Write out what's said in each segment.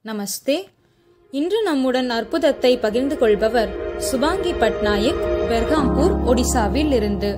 நமஸ்தே இன்று நம்முடன் அற்புதத்தை பகிர்ந்து கொள்பவர் சுபாங்கி பட்நாயக் பெர்காம்பூர் ஒடிசாவில் இருந்து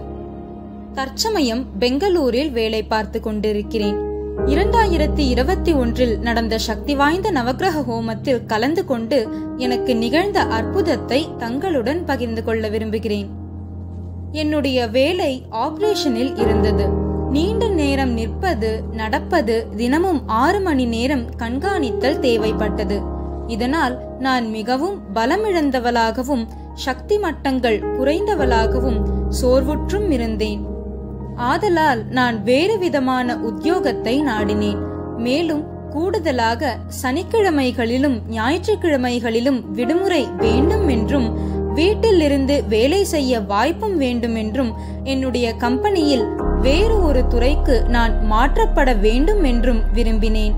தற்சமயம் பெங்களூரில் வேலை பார்த்து கொண்டிருக்கிறேன் இரண்டாயிரத்தி இருபத்தி ஒன்றில் நடந்த சக்தி வாய்ந்த நவக்கிரக ஹோமத்தில் கலந்து கொண்டு எனக்கு நிகழ்ந்த அற்புதத்தை தங்களுடன் பகிர்ந்து கொள்ள விரும்புகிறேன் என்னுடைய வேலை ஆபரேஷனில் இருந்தது நீண்ட நேரம் நிற்பது நடப்பது தினமும் ஆறு மணி நேரம் கண்காணித்தல் தேவைப்பட்டது இதனால் நான் மிகவும் பலமிழந்தவளாகவும் சக்தி மட்டங்கள் குறைந்தவளாகவும் சோர்வுற்றும் இருந்தேன் ஆதலால் நான் வேறு விதமான உத்தியோகத்தை நாடினேன் மேலும் கூடுதலாக சனிக்கிழமைகளிலும் ஞாயிற்றுக்கிழமைகளிலும் விடுமுறை வேண்டும் என்றும் வீட்டில் இருந்து வேலை செய்ய வாய்ப்பும் வேண்டும் என்றும் என்னுடைய கம்பெனியில் வேறு ஒரு துறைக்கு நான் மாற்றப்பட வேண்டும் என்றும் விரும்பினேன்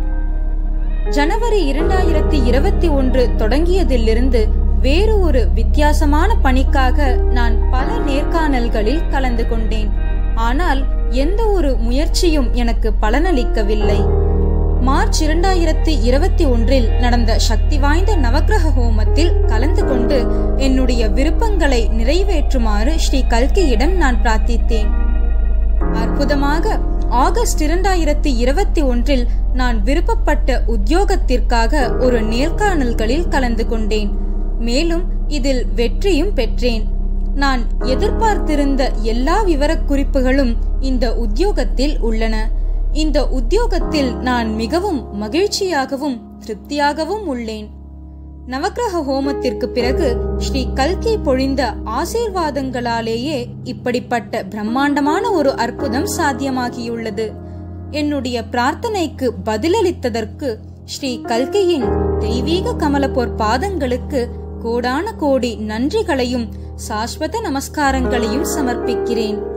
ஜனவரி இரண்டாயிரத்தி இருபத்தி ஒன்று தொடங்கியதிலிருந்து வேறு ஒரு வித்தியாசமான பணிக்காக நான் பல நேர்காணல்களில் கலந்து கொண்டேன் ஆனால் எந்த ஒரு முயற்சியும் எனக்கு பலனளிக்கவில்லை மார்ச் இரண்டாயிரத்தி இருபத்தி ஒன்றில் நடந்த சக்தி வாய்ந்த நவக்கிரக ஹோமத்தில் கலந்து கொண்டு என்னுடைய விருப்பங்களை நிறைவேற்றுமாறு ஸ்ரீ கல்கியிடம் நான் பிரார்த்தித்தேன் அற்புதமாக ஆகஸ்ட் இரண்டாயிரத்தி இருபத்தி ஒன்றில் நான் விருப்பப்பட்ட உத்தியோகத்திற்காக ஒரு நேர்காணல்களில் கலந்து கொண்டேன் மேலும் இதில் வெற்றியும் பெற்றேன் நான் எதிர்பார்த்திருந்த எல்லா விவரக்குறிப்புகளும் இந்த உத்தியோகத்தில் உள்ளன இந்த உத்தியோகத்தில் நான் மிகவும் மகிழ்ச்சியாகவும் திருப்தியாகவும் உள்ளேன் நவக்கிரக ஹோமத்திற்கு பிறகு ஸ்ரீ கல்கி பொழிந்த ஆசீர்வாதங்களாலேயே இப்படிப்பட்ட பிரம்மாண்டமான ஒரு அற்புதம் சாத்தியமாகியுள்ளது என்னுடைய பிரார்த்தனைக்கு பதிலளித்ததற்கு ஸ்ரீ கல்கியின் தெய்வீக கமலப்போர் பாதங்களுக்கு கோடான கோடி நன்றிகளையும் சாஸ்வத நமஸ்காரங்களையும் சமர்ப்பிக்கிறேன்